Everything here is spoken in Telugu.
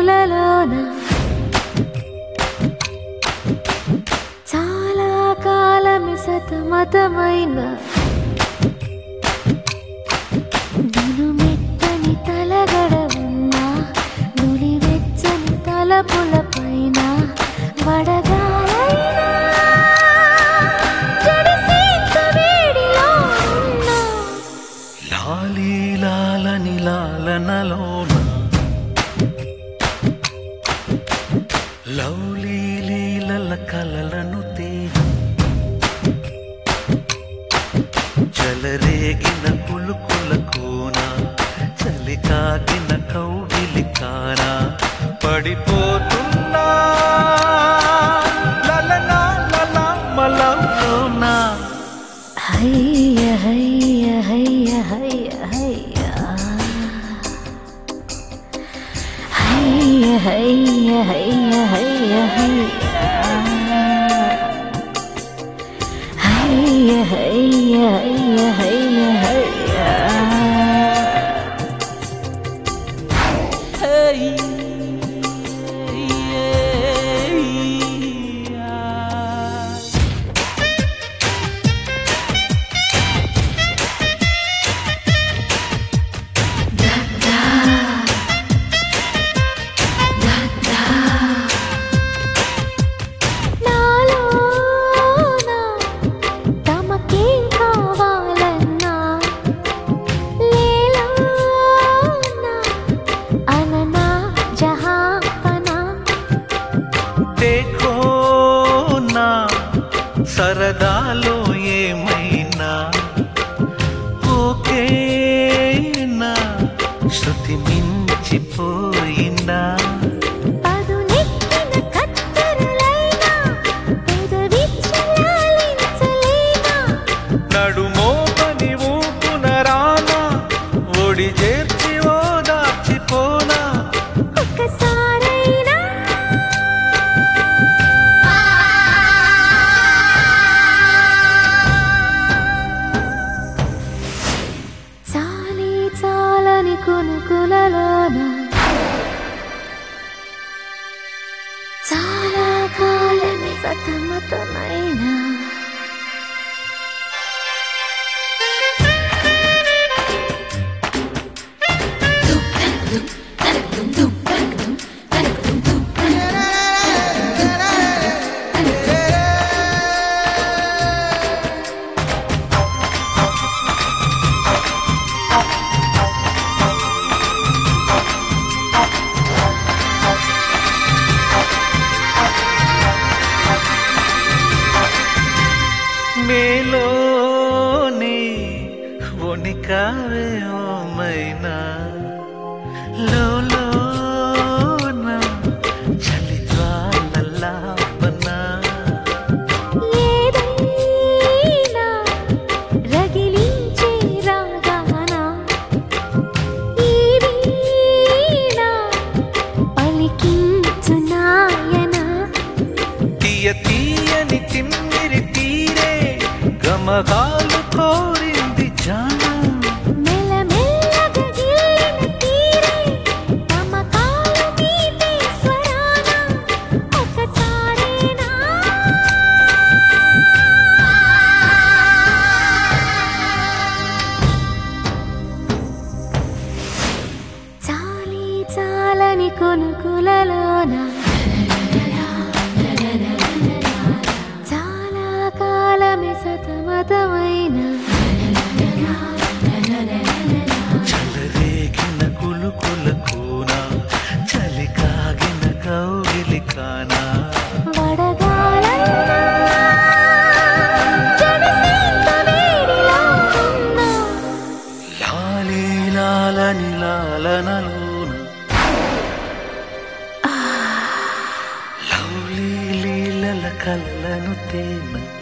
కునుకులలోన చాలా కాలమి సతమతమైన నేను మెత్తని తలగడ ఉన్నా నులి వెచ్చని తలపుల పైన వడగాలైనా జడిసేంత వేడిలో ఉన్నా లాలీ లాలని లాలనలోన లౌలీ లీలల కలలను తేన చలరేగిన కులుకుల కోన చలి కాగిన కౌగిలి కాన పడిపోతున్నా లలనా లలా మలలోనా హయ్య హయ్య హయ్య హయ్య హయ్య హయ్య హయ్య హయ్య హయ్య హయ్య హయ్య హయ్య హయ్య హయ్య నాలోన తమకేం కావాలన్నా లేలోన అననా జహాపనా देखो నా సరదాలో ఏమైనా ఓకేనా శృతి మించిపోయిందా పదునెక్కిన కత్తెరలైనా పెదవి చలాలించలేనా నడుమో పని ఊపున రానా ఒడి చేర్చి ఓదార్చిపోనా ఒక్కసారైనా చాలి చాలని కునుకులలోన చాలా కాలని సతమతమైన మేలోని వణికావే ఓమైనా లోలోన చలి జ్వాలలాపనా ఏదైనా రగిలించే రాగాన ఈ వీణ పలికించు నాయన తీయ తీయని తిమ్మిరి తీరే గమగాలు కోరింది జానా మెల్లమెల్లగా గిల్లిన తీరే తమకాలు మీటే స్వరాన ఒకసారేనా చాలి చాలని కొనుకులలోన చాలా కాలమే సతమతమైన చలరేగిన కులుకుల కూన చలి కాగిన కౌగిలి కానా వడగాలైనా జడిసేంత వేడిలో ఉన్నా లాలీ లాలని లాలనలోన లవ్లీ లీలల కళ్ళను తేన